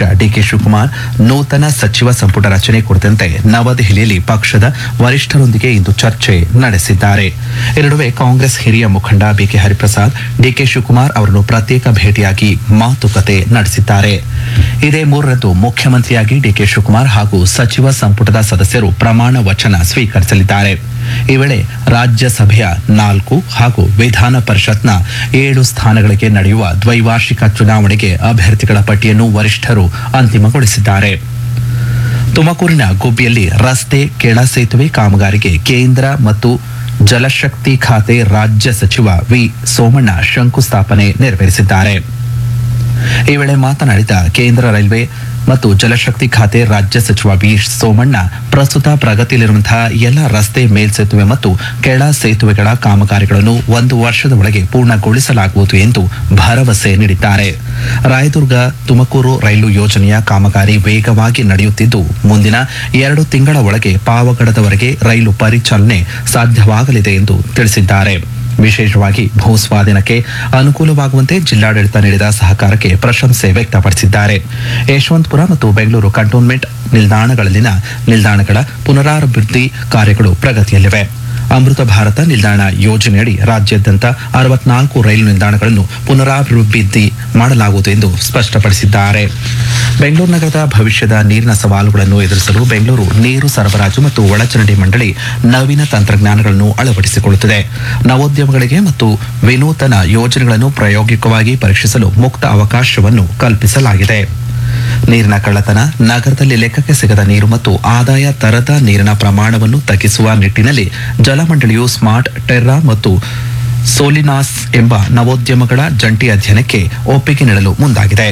DK Shivakumar ನೂತನ ಸಚಿವ ಸಂಪುಟ ರಚನೆ ಕುರಿತಂತೆ ನವದೆಹಲಿಯಲ್ಲಿ ಪಕ್ಷದ ವರಿಷ್ಠರೊಂದಿಗೆ ಇಂದು ಚರ್ಚೆ ನಡೆಸಿದ್ದಾರೆ ಈ ನಡುವೆ ಕಾಂಗ್ರೆಸ್ ಹಿರಿಯ ಮುಖಂಡ ಬಿಕೆ ಹರಿಪ್ರಸಾದ್ ಡಿಕೆ ಶಿವಕುಮಾರ್ ಅವರನ್ನು ಪ್ರತ್ಯೇಕ ಭೇಟಿಯಾಗಿ ಮಾತುಕತೆ ನಡೆಸಿದ್ದಾರೆ ಇದೇ ಮೂರರಂದು ಮುಖ್ಯಮಂತ್ರಿಯಾಗಿ ಡಿಕೆ ಶಿವಕುಮಾರ್ ಹಾಗೂ ಸಚಿವ ಸಂಪುಟದ ಸದಸ್ಯರು ಪ್ರಮಾಣ ವಚನ ಸ್ವೀಕರಿಸಲಿದ್ದಾರೆ ಈ ವೇಳೆ ರಾಜ್ಯಸಭೆಯ ನಾಲ್ಕು ಹಾಗೂ ವಿಧಾನ ಪರಿಷತ್ನ ಏಳು ಸ್ಥಾನಗಳಿಗೆ ನಡೆಯುವ ದ್ವೈವಾರ್ಷಿಕ ಚುನಾವಣೆಗೆ ಅಭ್ಯರ್ಥಿಗಳ ಪಟ್ಟಿಯನ್ನು ವರಿಷ್ಠರು ಅಂತಿಮಗೊಳಿಸಿದ್ದಾರೆ ತುಮಕೂರಿನ ಗುಬ್ಬಿಯಲ್ಲಿ ರಸ್ತೆ ಕೆಳ ಸೇತುವೆ ಕಾಮಗಾರಿಗೆ ಕೇಂದ್ರ ಮತ್ತು ಜಲಶಕ್ತಿ ಖಾತೆ ರಾಜ್ಯ ಸಚಿವ ವಿ ಸೋಮಣ್ಣ ಶಂಕುಸ್ಥಾಪನೆ ನೆರವೇರಿಸಿದ್ದಾರೆ ಈ ವೇಳೆ ಮಾತನಾಡಿದ ಕೇಂದ್ರ ರೈಲ್ವೆ ಮತ್ತು ಜಲಶಕ್ತಿ ಖಾತೆ ರಾಜ್ಯ ಸಚಿವ ವಿ ಸೋಮಣ್ಣ ಪ್ರಸ್ತುತ ಪ್ರಗತಿಯಲ್ಲಿರುವಂತಹ ಎಲ್ಲ ರಸ್ತೆ ಮೇಲ್ಸೇತುವೆ ಮತ್ತು ಕೆಳ ಸೇತುವೆಗಳ ಕಾಮಗಾರಿಗಳನ್ನು ಒಂದು ವರ್ಷದ ಒಳಗೆ ಪೂರ್ಣಗೊಳಿಸಲಾಗುವುದು ಎಂದು ಭರವಸೆ ನೀಡಿದ್ದಾರೆ ರಾಯದುರ್ಗ ತುಮಕೂರು ರೈಲು ಯೋಜನೆಯ ಕಾಮಗಾರಿ ವೇಗವಾಗಿ ನಡೆಯುತ್ತಿದ್ದು ಮುಂದಿನ ಎರಡು ತಿಂಗಳ ಒಳಗೆ ಪಾವಗಡದವರೆಗೆ ರೈಲು ಪರಿಚಾಲನೆ ಸಾಧ್ಯವಾಗಲಿದೆ ಎಂದು ತಿಳಿಸಿದ್ದಾರೆ ವಿಶೇಷವಾಗಿ ಭೂಸ್ವಾಧೀನಕ್ಕೆ ಅನುಕೂಲವಾಗುವಂತೆ ಜಿಲ್ಲಾಡಳಿತ ನೀಡಿದ ಸಹಕಾರಕ್ಕೆ ಪ್ರಶಂಸೆ ವ್ಯಕ್ತಪಡಿಸಿದ್ದಾರೆ ಯಶವಂತಪುರ ಮತ್ತು ಬೆಂಗಳೂರು ಕಂಟೋನ್ಮೆಂಟ್ ನಿಲ್ದಾಣಗಳಲ್ಲಿನ ನಿಲ್ದಾಣಗಳ ಪುನರಾಭಿವೃದ್ಧಿ ಕಾರ್ಯಗಳು ಪ್ರಗತಿಯಲ್ಲಿವೆ ಅಮೃತ ಭಾರತ ನಿಲ್ದಾಣ ಯೋಜನೆಯಡಿ ರಾಜ್ಯಾದ್ಯಂತ ಅರವತ್ನಾಲ್ಕು ರೈಲು ನಿಲ್ದಾಣಗಳನ್ನು ಪುನರಾಭಿವೃದ್ಧಿ ಮಾಡಲಾಗುವುದು ಎಂದು ಸ್ಪಷ್ಟಪಡಿಸಿದ್ದಾರೆ ಬೆಂಗಳೂರು ನಗರದ ಭವಿಷ್ಯದ ನೀರಿನ ಸವಾಲುಗಳನ್ನು ಎದುರಿಸಲು ಬೆಂಗಳೂರು ನೀರು ಸರಬರಾಜು ಮತ್ತು ಒಳಚರಂಡಿ ಮಂಡಳಿ ನವೀನ ತಂತ್ರಜ್ಞಾನಗಳನ್ನು ಅಳವಡಿಸಿಕೊಳ್ಳುತ್ತಿದೆ ನವೋದ್ಯಮಗಳಿಗೆ ಮತ್ತು ವಿನೂತನ ಯೋಜನೆಗಳನ್ನು ಪ್ರಾಯೋಗಿಕವಾಗಿ ಪರೀಕ್ಷಿಸಲು ಮುಕ್ತ ಅವಕಾಶವನ್ನು ಕಲ್ಪಿಸಲಾಗಿದೆ ನೀರಿನ ಕಳ್ಳತನ ನಗರದಲ್ಲಿ ಲೆಕ್ಕಕ್ಕೆ ಸಿಗದ ನೀರು ಮತ್ತು ಆದಾಯ ತರದ ನೀರಿನ ಪ್ರಮಾಣವನ್ನು ತಗ್ಗಿಸುವ ನಿಟ್ಟಿನಲ್ಲಿ ಜಲಮಂಡಳಿಯು ಸ್ಮಾರ್ಟ್ ಟೆರ್ರಾ ಮತ್ತು ಸೋಲಿನಾಸ್ ಎಂಬ ನವೋದ್ಯಮಗಳ ಜಂಟಿ ಅಧ್ಯಯನಕ್ಕೆ ಒಪ್ಪಿಗೆ ನೀಡಲು ಮುಂದಾಗಿದೆ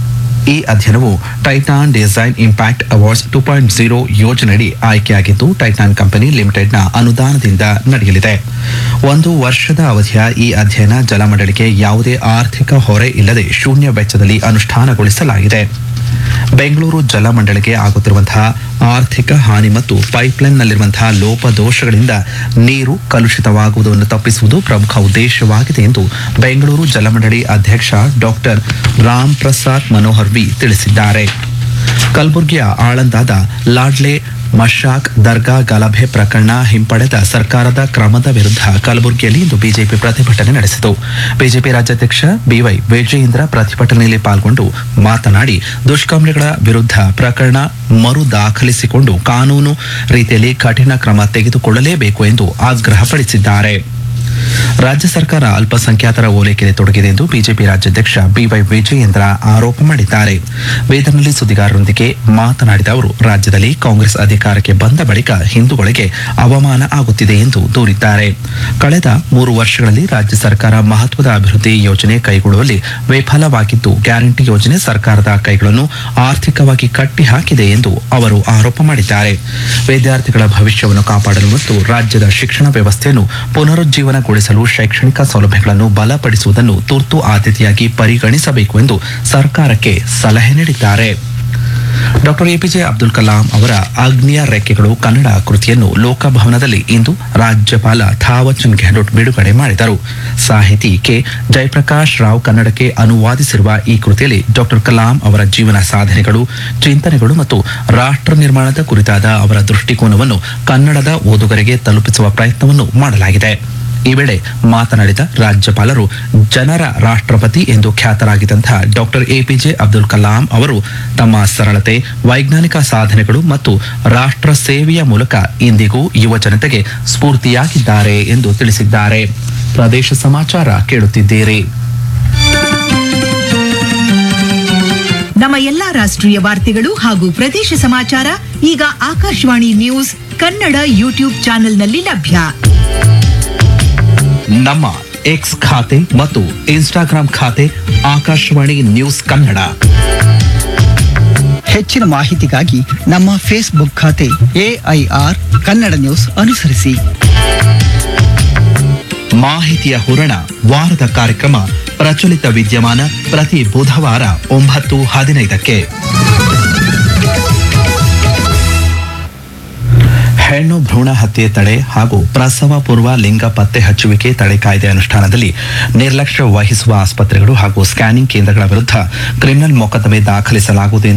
ಈ ಅಧ್ಯಯನವು Titan design impact awards two point zero ಯೋಜನೆಯಡಿ ಆಯ್ಕೆಯಾಗಿದ್ದು ಟೈಟಾನ್ ಕಂಪನಿ ಲಿಮಿಟೆಡ್ನ ಅನುದಾನದಿಂದ ನಡೆಯಲಿದೆ ಒಂದು ವರ್ಷದ ಅವಧಿಯ ಈ ಅಧ್ಯಯನ ಜಲಮಂಡಳಿಗೆ ಯಾವುದೇ ಆರ್ಥಿಕ ಹೊರೆ ಇಲ್ಲದೆ ಶೂನ್ಯ ವೆಚ್ಚದಲ್ಲಿ ಅನುಷ್ಠಾನಗೊಳಿಸಲಾಗಿದೆ ಬೆಂಗಳೂರು ಜಲಮಂಡಳಿಗೆ ಆಗುತ್ತಿರುವಂತಹ ಆರ್ಥಿಕ ಹಾನಿ ಮತ್ತು ಪೈಪ್ಲೈನ್ನಲ್ಲಿರುವಂತಹ ಲೋಪದೋಷಗಳಿಂದ ನೀರು ಕಲುಷಿತವಾಗುವುದನ್ನು ತಪ್ಪಿಸುವುದು ಪ್ರಮುಖ ಉದ್ದೇಶವಾಗಿದೆ ಎಂದು ಬೆಂಗಳೂರು ಜಲಮಂಡಳಿ ಅಧ್ಯಕ್ಷ ಡಾಕ್ಟರ್ ರಾಮ್ ಪ್ರಸಾದ್ ಮನೋಹರ್ ವಿ ತಿಳಿಸಿದ್ದಾರೆ ಕಲಬುರಗಿಯ ಆಳಂದಾದ ಲಾಡ್ಲೆ ಮಶಾಕ್ ದರ್ಗಾ ಗಲಭೆ ಪ್ರಕರಣ ಹಿಂಪಡೆದ ಸರ್ಕಾರದ ಕ್ರಮದ ವಿರುದ್ಧ ಕಲಬುರಗಿಯಲ್ಲಿ ಇಂದು ಬಿಜೆಪಿ ಪ್ರತಿಭಟನೆ ನಡೆಸಿತು ಬಿಜೆಪಿ ರಾಜ್ಯಾಧ್ಯಕ್ಷ ಬಿವೈ ವಿಜಯೇಂದ್ರ ಪ್ರತಿಭಟನೆಯಲ್ಲಿ ಪಾಲ್ಗೊಂಡು ಮಾತನಾಡಿ ದುಷ್ಕರ್ಮಿಗಳ ವಿರುದ್ಧ ಪ್ರಕರಣ ಮರು ದಾಖಲಿಸಿಕೊಂಡು ಕಾನೂನು ರೀತಿಯಲ್ಲಿ ಕಠಿಣ ಕ್ರಮ ತೆಗೆದುಕೊಳ್ಳಲೇಬೇಕು ಎಂದು ಆಗ್ರಹಪಡಿಸಿದ್ದಾರೆ ರಾಜ್ಯ ಸರ್ಕಾರ ಅಲ್ಪಸಂಖ್ಯಾತರ ಓಲೈಕೆಯಲ್ಲಿ ತೊಡಗಿದೆ ಎಂದು ಬಿಜೆಪಿ ರಾಜ್ಯಾಧ್ಯಕ್ಷ ಬಿವೈ ವಿಜಯೇಂದ್ರ ಆರೋಪ ಮಾಡಿದ್ದಾರೆ ವೇದನಲ್ಲಿ ಸುದ್ದಿಗಾರರೊಂದಿಗೆ ಮಾತನಾಡಿದ ಅವರು ರಾಜ್ಯದಲ್ಲಿ ಕಾಂಗ್ರೆಸ್ ಅಧಿಕಾರಕ್ಕೆ ಬಂದ ಬಳಿಕ ಹಿಂದೂಗಳಿಗೆ ಅವಮಾನ ಆಗುತ್ತಿದೆ ಎಂದು ದೂರಿದ್ದಾರೆ ಕಳೆದ ಮೂರು ವರ್ಷಗಳಲ್ಲಿ ರಾಜ್ಯ ಸರ್ಕಾರ ಮಹತ್ವದ ಅಭಿವೃದ್ಧಿ ಯೋಜನೆ ಕೈಗೊಳ್ಳುವಲ್ಲಿ ವಿಫಲವಾಗಿದ್ದು ಗ್ಯಾರಂಟಿ ಯೋಜನೆ ಸರ್ಕಾರದ ಕೈಗಳನ್ನು ಆರ್ಥಿಕವಾಗಿ ಕಟ್ಟಿ ಹಾಕಿದೆ ಎಂದು ಅವರು ಆರೋಪ ಮಾಡಿದ್ದಾರೆ ವಿದ್ಯಾರ್ಥಿಗಳ ಭವಿಷ್ಯವನ್ನು ಕಾಪಾಡಲು ಮತ್ತು ರಾಜ್ಯದ ಶಿಕ್ಷಣ ವ್ಯವಸ್ಥೆಯನ್ನು ಪುನರುಜ್ಜೀವನಗೊಳಿಸಲು ಶೈಕ್ಷಣಿಕ ಸೌಲಭ್ಯಗಳನ್ನು ಬಲಪಡಿಸುವುದನ್ನು ತುರ್ತು ಆದ್ಯತೆಯಾಗಿ ಪರಿಗಣಿಸಬೇಕು ಎಂದು ಸರ್ಕಾರಕ್ಕೆ ಸಲಹೆ ನೀಡಿದ್ದಾರೆ ಡಾಕ್ಟರ್ ಎಪಿಜೆ ಅಬ್ದುಲ್ ಕಲಾಂ ಅವರ ಅಗ್ನಿಯ ರೆಕ್ಕೆಗಳು ಕನ್ನಡ ಕೃತಿಯನ್ನು ಲೋಕಭವನದಲ್ಲಿ ಇಂದು ರಾಜ್ಯಪಾಲ ಥಾವರ್ಚಂದ್ ಗೆಹ್ಲೋಟ್ ಬಿಡುಗಡೆ ಮಾಡಿದರು ಸಾಹಿತಿ ಕೆ ಜಯಪ್ರಕಾಶ್ ರಾವ್ ಕನ್ನಡಕ್ಕೆ ಅನುವಾದಿಸಿರುವ ಈ ಕೃತಿಯಲ್ಲಿ ಡಾಕ್ಟರ್ ಕಲಾಂ ಅವರ ಜೀವನ ಸಾಧನೆಗಳು ಚಿಂತನೆಗಳು ಮತ್ತು ರಾಷ್ಟ್ರ ನಿರ್ಮಾಣದ ಕುರಿತಾದ ಅವರ ದೃಷ್ಟಿಕೋನವನ್ನು ಕನ್ನಡದ ಓದುಗರಿಗೆ ತಲುಪಿಸುವ ಪ್ರಯತ್ನವನ್ನು ಮಾಡಲಾಗಿದೆ ಈ ವೇಳೆ ಮಾತನಾಡಿದ ರಾಜ್ಯಪಾಲರು ಜನರ ರಾಷ್ಟ್ರಪತಿ ಎಂದು ಖ್ಯಾತರಾಗಿದ್ದಂತಹ ಡಾಕ್ಟರ್ ಎಪಿಜೆ ಅಬ್ದುಲ್ ಕಲಾಂ ಅವರು ತಮ್ಮ ಸರಳತೆ ವೈಜ್ಞಾನಿಕ ಸಾಧನೆಗಳು ಮತ್ತು ರಾಷ್ಟ್ರ ಸೇವೆಯ ಮೂಲಕ ಇಂದಿಗೂ ಯುವ ಜನತೆಗೆ ಸ್ಫೂರ್ತಿಯಾಗಿದ್ದಾರೆ ಎಂದು ತಿಳಿಸಿದ್ದಾರೆ ಪ್ರದೇಶ ಸಮಾಚಾರ ಕೇಳುತ್ತಿದ್ದೀರಿ ನಮ್ಮ ಎಲ್ಲಾ ರಾಷ್ಟ್ರೀಯ ವಾರ್ತೆಗಳು ಹಾಗೂ ಪ್ರದೇಶ ಸಮಾಚಾರ ಈಗ ಆಕಾಶವಾಣಿ ನ್ಯೂಸ್ ಕನ್ನಡ ಯೂಟ್ಯೂಬ್ ಚಾನೆಲ್ನಲ್ಲಿ ಲಭ್ಯ ನಮ್ಮ ಎಕ್ಸ್ ಖಾತೆ ಮತ್ತು ಇನ್ಸ್ಟಾಗ್ರಾಂ ಖಾತೆ ಆಕಾಶವಾಣಿ ನ್ಯೂಸ್ ಕನ್ನಡ ಹೆಚ್ಚಿನ ಮಾಹಿತಿಗಾಗಿ ನಮ್ಮ ಫೇಸ್ಬುಕ್ ಖಾತೆ ಎಐಆರ್ ಕನ್ನಡ ನ್ಯೂಸ್ ಅನುಸರಿಸಿ ಮಾಹಿತಿಯ ಹೂರಣ ವಾರದ ಕಾರ್ಯಕ್ರಮ ಪ್ರಚಲಿತ ವಿದ್ಯಮಾನ ಪ್ರತಿ ಬುಧವಾರ ಒಂಬತ್ತು ಹದಿನೈದಕ್ಕೆ ಹೆಣ್ಣು ಭ್ರೂಣ ಹತ್ಯೆ ತಡೆ ಹಾಗೂ ಪ್ರಸವ ಪೂರ್ವ ಲಿಂಗ ಪತ್ತೆ ಹಚ್ಚುವಿಕೆ ತಡೆ ಕಾಯ್ದೆ ಅನುಷ್ಠಾನದಲ್ಲಿ ನಿರ್ಲಕ್ಷ್ಯ ವಹಿಸುವ ಆಸ್ಪತ್ರೆಗಳು ಹಾಗೂ ಸ್ಕ್ಯಾನಿಂಗ್ ಕೇಂದ್ರಗಳ ವಿರುದ್ಧ ಕ್ರಿಮಿನಲ್ ಮೊಕದ್ದಮೆ ದಾಖಲಿಸಲಾಗುವುದು ಎಂದು